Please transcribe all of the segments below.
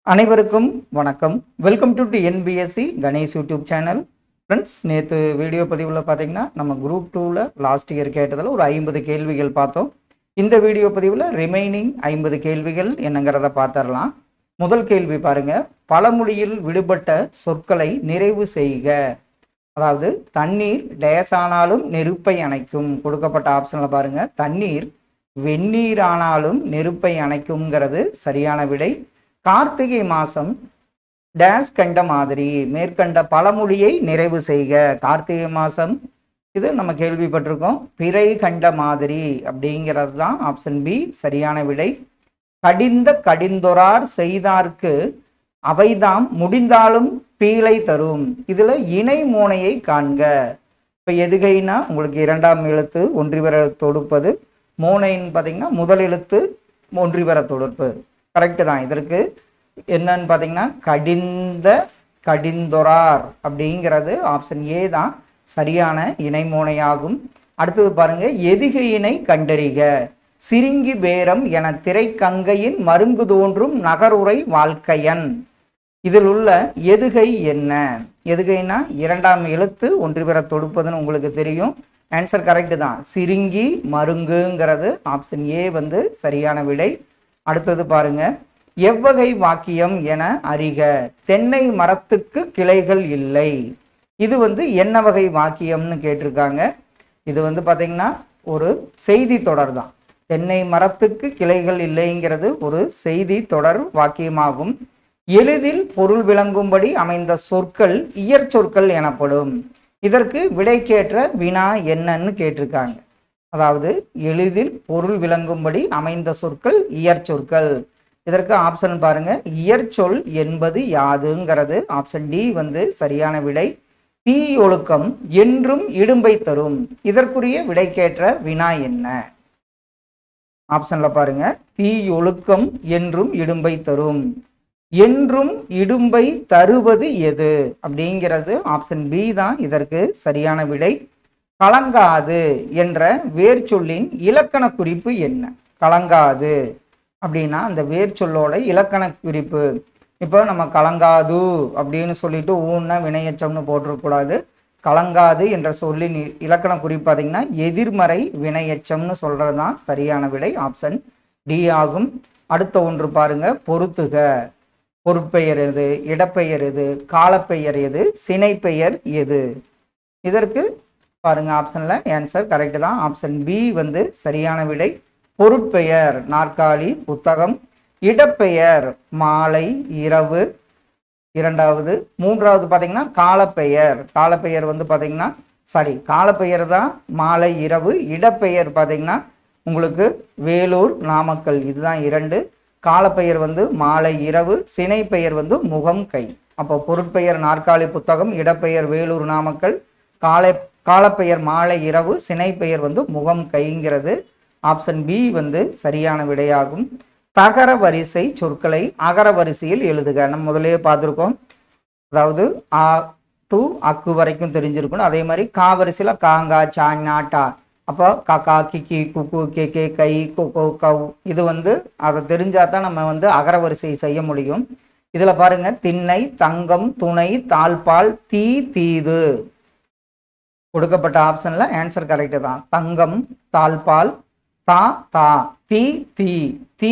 அனைவருக்கும் வணக்கம் welcome to NPSC Ganesh YouTube channel friends நேற்று வீடியோ பதிவில் பார்த்தீங்கன்னா நம்ம குரூப் டூவில் லாஸ்ட் இயர் கேட்டதில் ஒரு ஐம்பது கேள்விகள் பார்த்தோம் இந்த வீடியோ பதிவில் ரிமைனிங் ஐம்பது கேள்விகள் என்னங்கிறத பார்த்துடலாம் முதல் கேள்வி பாருங்க பழமொழியில் விடுபட்ட சொற்களை நிறைவு செய்க அதாவது தண்ணீர் டேஸானாலும் நெருப்பை அணைக்கும் கொடுக்கப்பட்ட ஆப்ஷனில் பாருங்க தண்ணீர் வெந்நீரானாலும் நெருப்பை அணைக்கும்ங்கிறது சரியான விடை கார்த்திகை மாதம் டேஸ் கண்ட மாதிரி மேற்கண்ட பழமொழியை நிறைவு செய்க கார்த்திகை மாதம் இது நம்ம கேள்விப்பட்டிருக்கோம் பிறை கண்ட மாதிரி அப்படிங்கிறது தான் ஆப்ஷன் பி சரியான விடை கடிந்த கடிந்தொரார் செய்தார்க்கு அவைதாம் முடிந்தாலும் பீலை தரும் இதுல இணை மோனையை காண்க இப்ப எதுகைனா உங்களுக்கு இரண்டாம் எழுத்து ஒன்றிவர தொடுப்பது மோனைன்னு பார்த்தீங்கன்னா முதல் எழுத்து ஒன்றிவர தொடுப்பு கரெக்டு தான் இதற்கு என்னன்னு பார்த்தீங்கன்னா கடிந்த கடிந்தொரார் அப்படிங்கிறது ஆப்ஷன் ஏ தான் சரியான இணைமோனையாகும் அடுத்தது பாருங்க எதுகையினை கண்டறிக சிரிங்கி பேரம் என திரைக்கங்கையின் மருங்கு தோன்றும் நகருரை வாழ்க்கையன் இதில் உள்ள எதுகை என்ன எதுகைனா இரண்டாம் எழுத்து ஒன்று பெற தொடுப்பதுன்னு உங்களுக்கு தெரியும் ஆன்சர் கரெக்டு தான் சிரிங்கி மருங்குங்கிறது ஆப்ஷன் ஏ வந்து சரியான விடை அடுத்தது பாருங்க எவ்வகை வாக்கியம் என அறிக தென்னை மரத்துக்கு கிளைகள் இல்லை இது வந்து என்ன வகை வாக்கியம்னு கேட்டிருக்காங்க இது வந்து பார்த்தீங்கன்னா ஒரு செய்தி தொடர் தான் தென்னை மரத்துக்கு கிளைகள் இல்லைங்கிறது ஒரு செய்தி தொடர் வாக்கியமாகும் எளிதில் பொருள் விளங்கும்படி அமைந்த சொற்கள் இயற்சொற்கள் எனப்படும் இதற்கு விடைக்கேற்ற வினா என்னன்னு கேட்டிருக்காங்க அதாவது எளிதில் பொருள் விளங்கும்படி அமைந்த சொற்கள் இயற்சொற்கள் இதற்கு ஆப்ஷன் பாருங்க இயற்சொல் என்பது யாதுங்கிறது ஆப்ஷன் டி வந்து சரியான விடை தீ ஒழுக்கம் என்றும் இடும்பை தரும் இதற்குரிய விடைக்கேற்ற வினா என்ன ஆப்ஷன்ல பாருங்க தீ ஒழுக்கம் என்றும் இடும்பை தரும் என்றும் இடும்பை தருவது எது அப்படிங்கிறது ஆப்ஷன் பி தான் இதற்கு சரியான விடை கலங்காது என்ற வேர்ச்சொல்லின் இலக்கண குறிப்பு என்ன கலங்காது அப்படின்னா அந்த வேர்ச்சொல்லோட இலக்கண குறிப்பு இப்போ நம்ம கலங்காது அப்படின்னு சொல்லிட்டு ஊன்னா வினையச்சம்னு போட்டிருக்கக்கூடாது கலங்காது என்ற சொல்லின் இ- இலக்கண குறிப்பு பார்த்தீங்கன்னா எதிர்மறை வினையச்சம்னு சொல்றது தான் சரியான விடை ஆப்ஷன் டி ஆகும் அடுத்த ஒன்று பாருங்க பொருத்துக பொருட்பெயர் எது இடப்பெயர் எது காலப்பெயர் எது சினைப்பெயர் எது இதற்கு பாருங்க ஆப்ஷன்ல ஆன்சர் கரெக்ட் தான் ஆப்ஷன் பி வந்து சரியான விடை பொருட்பெயர் நாற்காலி புத்தகம் இடப்பெயர் மாலை இரவு இரண்டாவது மூன்றாவது பார்த்தீங்கன்னா காலப்பெயர் காலப்பெயர் வந்து பார்த்தீங்கன்னா சாரி காலப்பெயர் தான் மாலை இரவு இடப்பெயர் பார்த்தீங்கன்னா உங்களுக்கு வேலூர் நாமக்கல் இதுதான் இரண்டு காலப்பெயர் வந்து மாலை இரவு சினைப்பெயர் வந்து முகம் கை அப்போ பொருட்பெயர் நாற்காலி புத்தகம் இடப்பெயர் வேலூர் நாமக்கல் காலை காலப்பெயர் மாலை இரவு சினைப்பெயர் வந்து முகம் கைங்கிறது ஆப்ஷன் பி வந்து சரியான விடையாகும் தகர வரிசை சொற்களை அகர வரிசையில் எழுதுக நம்ம முதல்லயே பார்த்துருக்கோம் அதாவது ஆ டு அக்கு வரைக்கும் தெரிஞ்சிருக்கணும் அதே மாதிரி கா வரிசையில் காங்கா சாஞா டா அப்போ காக்கா கிக்கி குக்கு கே கே கை கொக்கோ கவ் இது வந்து அதை தெரிஞ்சா தான் நம்ம வந்து அகர வரிசை செய்ய முடியும் இதில் பாருங்க திண்ணை தங்கம் துணை தாழ்பால் தீ தீது கொடுக்கப்பட்ட ஆப்ஷன்ல ஆன்சர் கரெக்டு தான் தங்கம் தாழ்பால் தா தா தீ தீ தீ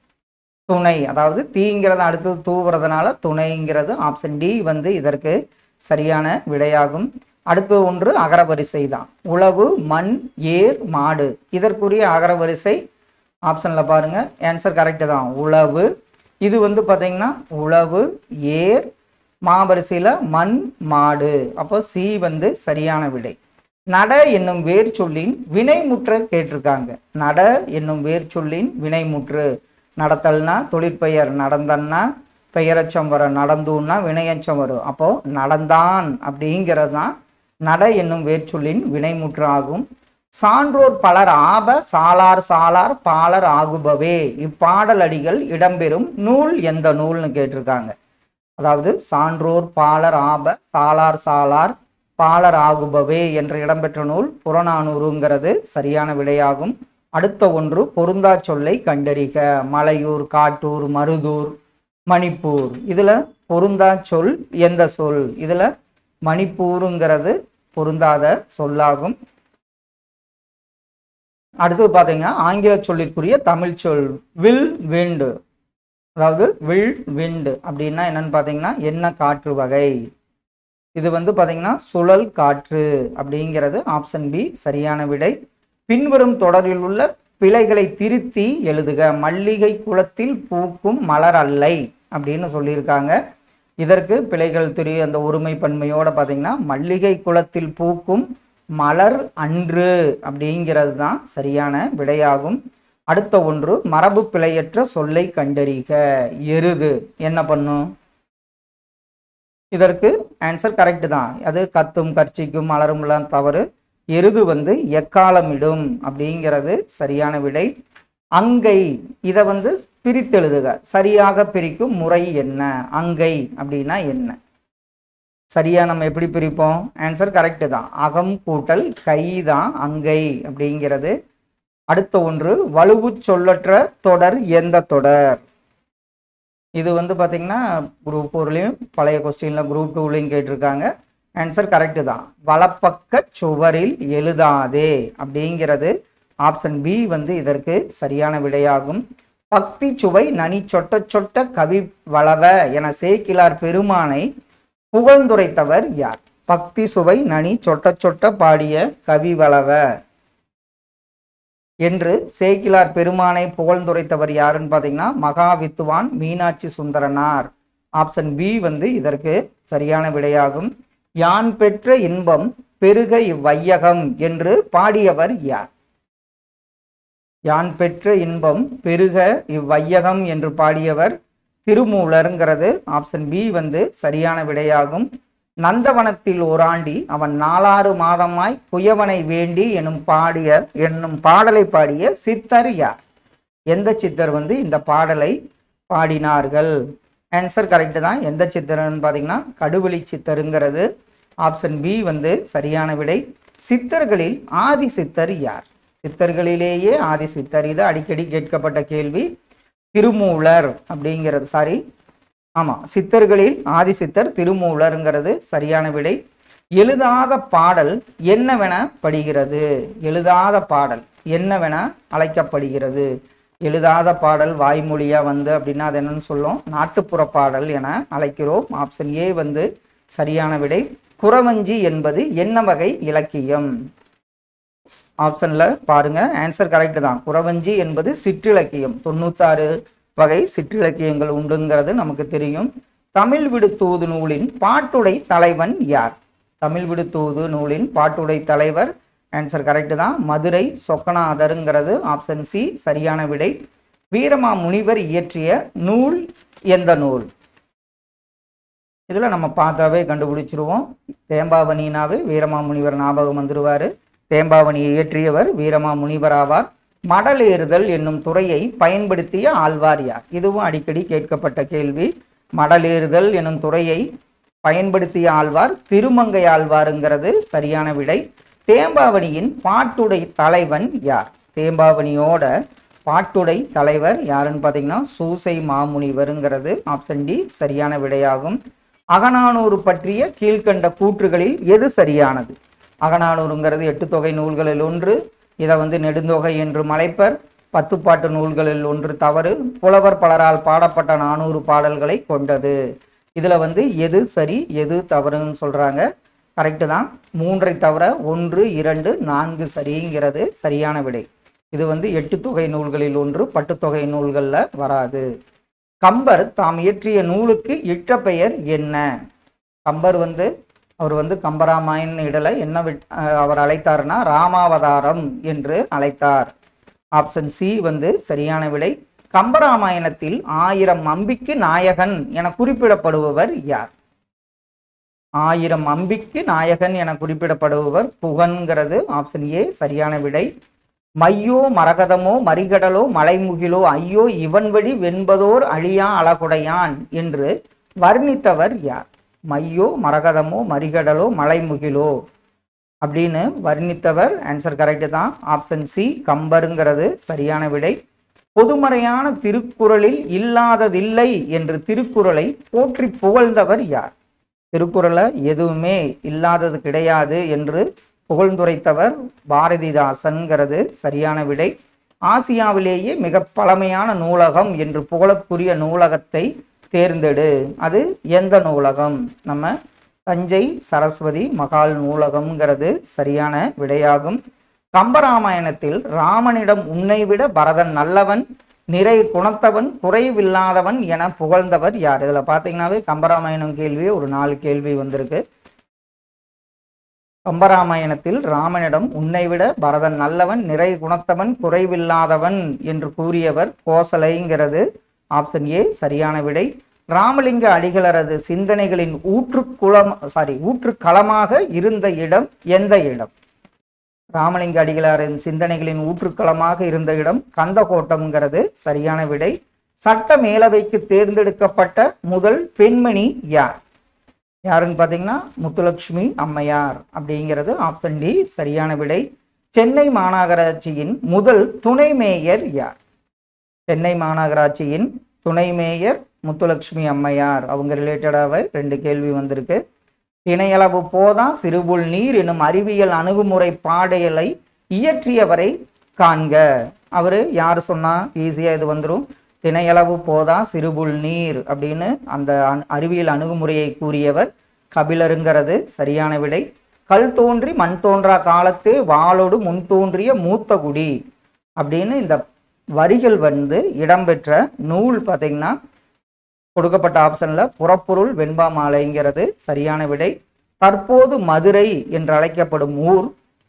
துணை அதாவது தீங்கிறது அடுத்தது தூவுறதுனால துணைங்கிறது ஆப்ஷன் டி வந்து இதற்கு சரியான விடையாகும் அடுத்து ஒன்று அகரவரிசை தான் உழவு மண் ஏர் மாடு இதற்குரிய அகரவரிசை ஆப்ஷனில் பாருங்க ஆன்சர் கரெக்டு தான் உழவு இது வந்து பார்த்தீங்கன்னா உழவு ஏர் மாவரிசையில் மண் மாடு அப்போ சி வந்து சரியான விடை நட என்னும் வேர்ச்சொல்லின் வினைமுற்ற கேட்டிருக்காங்க நட என்னும் வேர்ச்சொல்லின் வினைமுற்று நடத்தல்னா தொழிற்பெயர் நடந்தன்னா பெயரச்சம் வரும் நடந்தூன்னா வினையச்சம் வரும் அப்போ நடந்தான் அப்படிங்கிறது தான் நட என்னும் வேர்ச்சொல்லின் வினைமுற்று ஆகும் சான்றோர் பலர் ஆப சாலார் சாலார் பாலர் ஆகுபவே இப்பாடல் அடிகள் இடம்பெறும் நூல் எந்த நூல்னு கேட்டிருக்காங்க அதாவது சான்றோர் பாலர் ஆப சாலார் சாலார் பாலர் ஆகுபவே என்று இடம்பெற்ற நூல் புறநானூறுங்கிறது சரியான விடையாகும் அடுத்த ஒன்று பொருந்தா சொல்லை கண்டறிக மலையூர் காட்டூர் மருதூர் மணிப்பூர் இதில் பொருந்தா சொல் எந்த சொல் இதில் மணிப்பூருங்கிறது பொருந்தாத சொல்லாகும் அடுத்து பார்த்தீங்கன்னா ஆங்கில சொல்லிற்குரிய தமிழ் சொல் வில் விண்டு அதாவது வில் விண்டு அப்படின்னா என்னன்னு பார்த்தீங்கன்னா என்ன காற்று வகை இது வந்து பார்த்தீங்கன்னா சுழல் காற்று அப்படிங்கிறது ஆப்ஷன் பி சரியான விடை பின்வரும் தொடரில் உள்ள பிழைகளை திருத்தி எழுதுக மல்லிகை குளத்தில் பூக்கும் மலர் அல்லை அப்படின்னு சொல்லியிருக்காங்க இதற்கு பிழைகள் திரி அந்த ஒருமை பன்மையோட பார்த்தீங்கன்னா மல்லிகை குளத்தில் பூக்கும் மலர் அன்று அப்படிங்கிறது தான் சரியான விடையாகும் அடுத்த ஒன்று மரபு பிழையற்ற சொல்லை கண்டறிக எருது என்ன பண்ணும் இதற்கு ஆன்சர் கரெக்ட் தான் அது கத்தும் கர்ச்சிக்கும் மலரும்லாம் தவறு எருது வந்து எக்காலமிடும் அப்படிங்கிறது சரியான விடை அங்கை இதை வந்து பிரித்தெழுதுக சரியாக பிரிக்கும் முறை என்ன அங்கை அப்படின்னா என்ன சரியா நம்ம எப்படி பிரிப்போம் ஆன்சர் கரெக்டு தான் அகம் கூட்டல் கை தான் அங்கை அப்படிங்கிறது அடுத்த ஒன்று வலுவு சொல்லற்ற தொடர் எந்த தொடர் இது வந்து பார்த்தீங்கன்னா குரூப் ஃபோர்லேயும் பழைய கொஸ்டினில் குரூப் டூலையும் கேட்டிருக்காங்க ஆன்சர் கரெக்டு தான் வலப்பக்க சுவரில் எழுதாதே அப்படிங்கிறது ஆப்ஷன் பி வந்து இதற்கு சரியான விடையாகும் பக்தி சுவை நனி சொட்ட சொட்ட கவி வளவ என சேக்கிலார் பெருமானை புகழ்ந்துரைத்தவர் யார் பக்தி சுவை நனி சொட்ட சொட்ட பாடிய கவி வளவ என்று சேக்கிலார் பெருமானை புகழ்ந்துரைத்தவர் யாருன்னு பார்த்தீங்கன்னா மகா வித்துவான் மீனாட்சி சுந்தரனார் ஆப்ஷன் பி வந்து இதற்கு சரியான விடையாகும் யான் பெற்ற இன்பம் பெருக இவ்வையகம் என்று பாடியவர் யார் யான் பெற்ற இன்பம் பெருக இவ்வையகம் என்று பாடியவர் திருமூலருங்கிறது ஆப்ஷன் பி வந்து சரியான விடையாகும் நந்தவனத்தில் ஓராண்டி அவன் நாலாறு மாதமாய் குயவனை வேண்டி எனும் பாடிய என்னும் பாடலை பாடிய சித்தர் யார் எந்த சித்தர் வந்து இந்த பாடலை பாடினார்கள் ஆன்சர் கரெக்டு தான் எந்த சித்தர்னு பார்த்தீங்கன்னா கடுவெளி சித்தருங்கிறது ஆப்ஷன் பி வந்து சரியான விடை சித்தர்களில் ஆதி சித்தர் யார் சித்தர்களிலேயே ஆதி சித்தர் இது அடிக்கடி கேட்கப்பட்ட கேள்வி திருமூலர் அப்படிங்கிறது சாரி ஆமாம் சித்தர்களில் ஆதி சித்தர் திருமூலருங்கிறது சரியான விடை எழுதாத பாடல் என்னவென படுகிறது எழுதாத பாடல் என்னவென அழைக்கப்படுகிறது எழுதாத பாடல் வாய்மொழியாக வந்து அப்படின்னா அது என்னன்னு சொல்லும் நாட்டுப்புற பாடல் என அழைக்கிறோம் ஆப்ஷன் ஏ வந்து சரியான விடை குறவஞ்சி என்பது என்ன வகை இலக்கியம் ஆப்ஷனில் பாருங்க ஆன்சர் கரெக்ட் தான் குறவஞ்சி என்பது சிற்றிலக்கியம் தொண்ணூத்தாறு வகை சிற்றிலக்கியங்கள் உண்டுங்கிறது நமக்கு தெரியும் தமிழ் விடுத்தூது நூலின் பாட்டுடை தலைவன் யார் தமிழ் விடுத்தூது நூலின் பாட்டுடை தலைவர் ஆன்சர் கரெக்ட் தான் மதுரை சொக்கநாதருங்கிறது ஆப்ஷன் சி சரியான விடை வீரமா முனிவர் இயற்றிய நூல் எந்த நூல் இதில் நம்ம பார்த்தாவே கண்டுபிடிச்சிருவோம் தேம்பாவணினாவே வீரமா முனிவர் ஞாபகம் வந்துருவார் தேம்பாவணியை இயற்றியவர் வீரமா முனிவர் ஆவார் மடலேறுதல் என்னும் துறையை பயன்படுத்திய ஆழ்வார் யார் இதுவும் அடிக்கடி கேட்கப்பட்ட கேள்வி மடலேறுதல் என்னும் துறையை பயன்படுத்திய ஆழ்வார் திருமங்கை ஆழ்வாருங்கிறது சரியான விடை தேம்பாவணியின் பாட்டுடை தலைவன் யார் தேம்பாவணியோட பாட்டுடை தலைவர் யாருன்னு பார்த்தீங்கன்னா சூசை மாமுனிவருங்கிறது ஆப்ஷன் டி சரியான விடையாகும் அகநானூறு பற்றிய கீழ்கண்ட கூற்றுகளில் எது சரியானது அகநானூறுங்கிறது எட்டு தொகை நூல்களில் ஒன்று இதை வந்து நெடுந்தொகை என்று மலைப்பர் பத்துப்பாட்டு நூல்களில் ஒன்று தவறு புலவர் பலரால் பாடப்பட்ட நானூறு பாடல்களை கொண்டது இதில் வந்து எது சரி எது தவறுன்னு சொல்கிறாங்க கரெக்டு தான் மூன்றை தவிர ஒன்று இரண்டு நான்கு சரிங்கிறது சரியான விடை இது வந்து எட்டு தொகை நூல்களில் ஒன்று பட்டுத்தொகை நூல்களில் வராது கம்பர் தாம் இயற்றிய நூலுக்கு இட்ட பெயர் என்ன கம்பர் வந்து அவர் வந்து கம்பராமாயண் இடல என்ன விட்- அஹ் அவர் அழைத்தார்னா ராமாவதாரம் என்று அழைத்தார் ஆப்ஷன் சி வந்து சரியான விடை கம்பராமாயணத்தில் ஆயிரம் அம்பிக்கு நாயகன் என குறிப்பிடப்படுபவர் யார் ஆயிரம் அம்பிக்கு நாயகன் என குறிப்பிடப்படுபவர் புகன்கிறது ஆப்ஷன் ஏ சரியான விடை மையோ மரகதமோ மறிகடலோ மலைமுகிலோ ஐயோ இவன் வழி வெண்பதோர் அழியா அழகுடையான் என்று வர்ணித்தவர் யார் மையோ மரகதமோ மறிகடலோ மலைமுகிலோ அப்படின்னு வர்ணித்தவர் ஆன்சர் கரெக்டு தான் ஆப்ஷன் சி கம்பருங்கிறது சரியான விடை பொதுமறையான திருக்குறளில் இல்லாததில்லை என்று திருக்குறளை போற்றி புகழ்ந்தவர் யார் திருக்குறளை எதுவுமே இல்லாதது கிடையாது என்று புகழ்ந்துரைத்தவர் பாரதிதாசன்கிறது சரியான விடை ஆசியாவிலேயே மிக பழமையான நூலகம் என்று புகழக்குரிய நூலகத்தை தேர்ந்தெடு அது எந்த நூலகம் நம்ம தஞ்சை சரஸ்வதி மகால் நூலகம்ங்கிறது சரியான விடையாகும் கம்பராமாயணத்தில் ராமனிடம் உன்னை விட பரதன் நல்லவன் நிறை குணத்தவன் குறைவில்லாதவன் என புகழ்ந்தவர் யார் இதுல பாத்தீங்கன்னாவே கம்பராமாயணம் கேள்வி ஒரு நாலு கேள்வி வந்திருக்கு கம்பராமாயணத்தில் ராமனிடம் உன்னை விட பரதன் நல்லவன் நிறை குணத்தவன் குறைவில்லாதவன் என்று கூறியவர் கோசலைங்கிறது ஆப்ஷன் ஏ சரியான விடை ராமலிங்க அடிகளரது சிந்தனைகளின் ஊற்றுக்குளம் சாரி ஊற்றுக்களமாக இருந்த இடம் எந்த இடம் ராமலிங்க அடிகளாரின் சிந்தனைகளின் ஊற்றுக்களமாக இருந்த இடம் கந்தகோட்டம்ங்கிறது சரியான விடை சட்ட மேலவைக்கு தேர்ந்தெடுக்கப்பட்ட முதல் பெண்மணி யார் யாருன்னு பார்த்தீங்கன்னா முத்துலட்சுமி அம்மையார் அப்படிங்கிறது ஆப்ஷன் டி சரியான விடை சென்னை மாநகராட்சியின் முதல் துணை மேயர் யார் சென்னை மாநகராட்சியின் துணை மேயர் முத்துலட்சுமி அம்மையார் அவங்க ரிலேட்டடாக ரெண்டு கேள்வி வந்திருக்கு திணையளவு போதா சிறுபுல் நீர் எனும் அறிவியல் அணுகுமுறை பாடையலை இயற்றியவரை காண்க அவர் யார் சொன்னா ஈஸியாக இது வந்துடும் திணையளவு போதா சிறுபுல் நீர் அப்படின்னு அந்த அணு- அறிவியல் அணுகுமுறையை கூறியவர் கபிலருங்கிறது சரியான விடை கல் தோன்றி மண் தோன்றா காலத்து வாளோடு முன் தோன்றிய மூத்த குடி அப்படின்னு இந்த வரிகள் வந்து இடம்பெற்ற நூல் பார்த்தீங்கன்னா கொடுக்கப்பட்ட ஆப்ஷன்ல புறப்பொருள் வெண்பா மாலைங்கிறது சரியான விடை தற்போது மதுரை என்று அழைக்கப்படும் ஊர்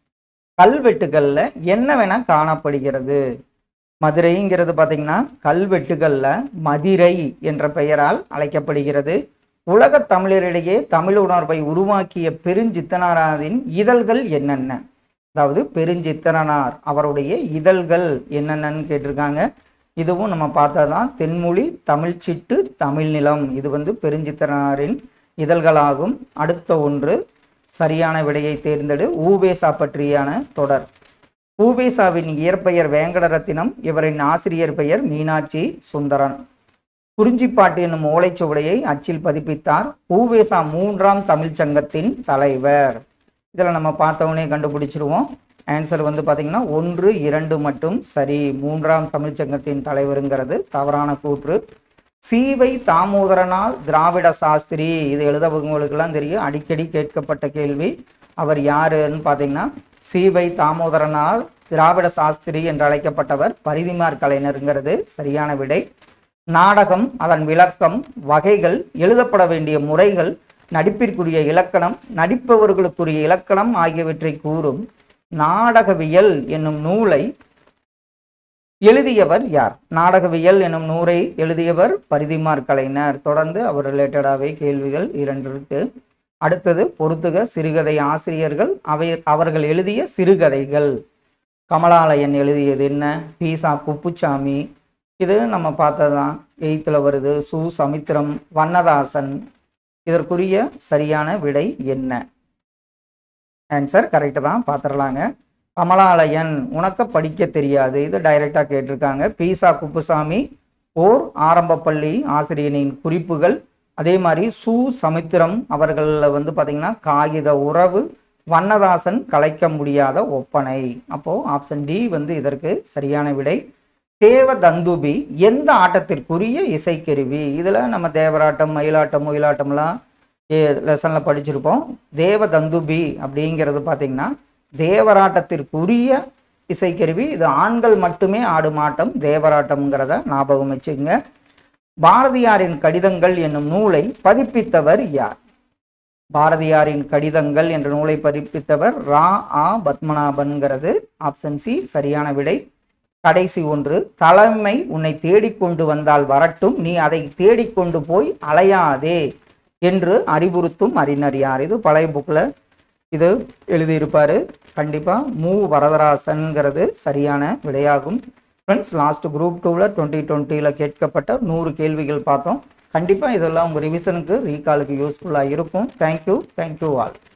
கல்வெட்டுகள்ல என்னவென காணப்படுகிறது மதுரைங்கிறது பார்த்தீங்கன்னா கல்வெட்டுகள்ல மதிரை என்ற பெயரால் அழைக்கப்படுகிறது உலகத் தமிழரிடையே தமிழ் உணர்வை உருவாக்கிய பெருஞ்சித்தனாரின் இதழ்கள் என்னென்ன அதாவது பெருஞ்சித்திரனார் அவருடைய இதழ்கள் என்னென்னன்னு கேட்டிருக்காங்க இதுவும் நம்ம பார்த்ததான் தென்மொழி தமிழ்ச்சிட்டு தமிழ் நிலம் இது வந்து பெருஞ்சித்திரனாரின் இதழ்களாகும் அடுத்த ஒன்று சரியான விடையை தேர்ந்தெடு ஊவேசா பற்றியான தொடர் ஊவேசாவின் இயற்பெயர் வேங்கடரத்தினம் இவரின் ஆசிரியர் பெயர் மீனாட்சி சுந்தரன் குறிஞ்சிப்பாட்டு என்னும் ஓலைச்சுவடையை அச்சில் பதிப்பித்தார் ஊவேசா மூன்றாம் தமிழ்ச் சங்கத்தின் தலைவர் இதில் நம்ம பார்த்தவொடனே கண்டுபிடிச்சிருவோம் ஆன்சர் வந்து பார்த்தீங்கன்னா ஒன்று இரண்டு மட்டும் சரி மூன்றாம் தமிழ்ச்சங்கத்தின் தலைவருங்கிறது தவறான கூற்று சீவை தாமோதரனால் திராவிட சாஸ்திரி இது எழுதவங்களுக்கெல்லாம் தெரியும் அடிக்கடி கேட்கப்பட்ட கேள்வி அவர் யாருன்னு பார்த்தீங்கன்னா சீவை தாமோதரனால் திராவிட சாஸ்திரி என்று அழைக்கப்பட்டவர் பரிதிமார் கலைஞருங்கிறது சரியான விடை நாடகம் அதன் விளக்கம் வகைகள் எழுதப்பட வேண்டிய முறைகள் நடிப்பிற்குரிய இலக்கணம் நடிப்பவர்களுக்குரிய இலக்கணம் ஆகியவற்றை கூறும் நாடகவியல் என்னும் நூலை எழுதியவர் யார் நாடகவியல் என்னும் நூலை எழுதியவர் பரிதிமார் கலைஞர் தொடர்ந்து அவர் ரிலேட்டடாகவே கேள்விகள் இரண்டு இருக்கு அடுத்தது பொறுத்துக சிறுகதை ஆசிரியர்கள் அவை அவர்கள் எழுதிய சிறுகதைகள் கமலாலயன் எழுதியது என்ன பீசா குப்புச்சாமி இது நம்ம பார்த்ததுதான் எயித்தில் வருது சு சமுத்திரம் வண்ணதாசன் இதற்குரிய சரியான விடை என்ன ஆன்சர் கரெக்டு தான் பார்த்துடலாங்க கமலாலயன் உனக்கு படிக்க தெரியாது இது டைரெக்டாக கேட்டிருக்காங்க பீசா குப்புசாமி ஓர் ஆரம்ப பள்ளி ஆசிரியனின் குறிப்புகள் அதே மாதிரி சு சமுத்திரம் அவர்களில் வந்து பார்த்திங்கன்னா காகித உறவு வண்ணதாசன் கலைக்க முடியாத ஒப்பனை அப்போது ஆப்ஷன் டி வந்து இதற்கு சரியான விடை தேவ தந்துபி எந்த ஆட்டத்திற்குரிய இசைக்கருவி இதில் நம்ம தேவராட்டம் மயிலாட்டம் ஒயிலாட்டம்லாம் லெசனில் படிச்சிருப்போம் தேவ தந்துபி அப்படிங்கிறது பார்த்திங்கன்னா தேவராட்டத்திற்குரிய இசைக்கருவி இது ஆண்கள் மட்டுமே ஆடும் ஆட்டம் தேவராட்டம்ங்கிறத ஞாபகம் வச்சுங்க பாரதியாரின் கடிதங்கள் என்னும் நூலை பதிப்பித்தவர் யார் பாரதியாரின் கடிதங்கள் என்ற நூலை பதிப்பித்தவர் ரா ஆ பத்மநாபன்கிறது ஆப்ஷன் சி சரியான விடை கடைசி ஒன்று தலைமை உன்னை தேடிக்கொண்டு வந்தால் வரட்டும் நீ அதை தேடிக்கொண்டு போய் அலையாதே என்று அறிவுறுத்தும் அறிஞர் யார் இது பழைய புக்கில் இது எழுதியிருப்பார் கண்டிப்பாக மு வரதராசன்கிறது சரியான விடையாகும் ஃப்ரெண்ட்ஸ் லாஸ்ட் குரூப் டூவில் டுவெண்ட்டி டுவெண்ட்டியில் கேட்கப்பட்ட நூறு கேள்விகள் பார்த்தோம் கண்டிப்பாக இதெல்லாம் உங்கள் ரிவிஷனுக்கு ரீகாலுக்கு யூஸ்ஃபுல்லாக இருக்கும் தேங்க்யூ தேங்க்யூ ஆல்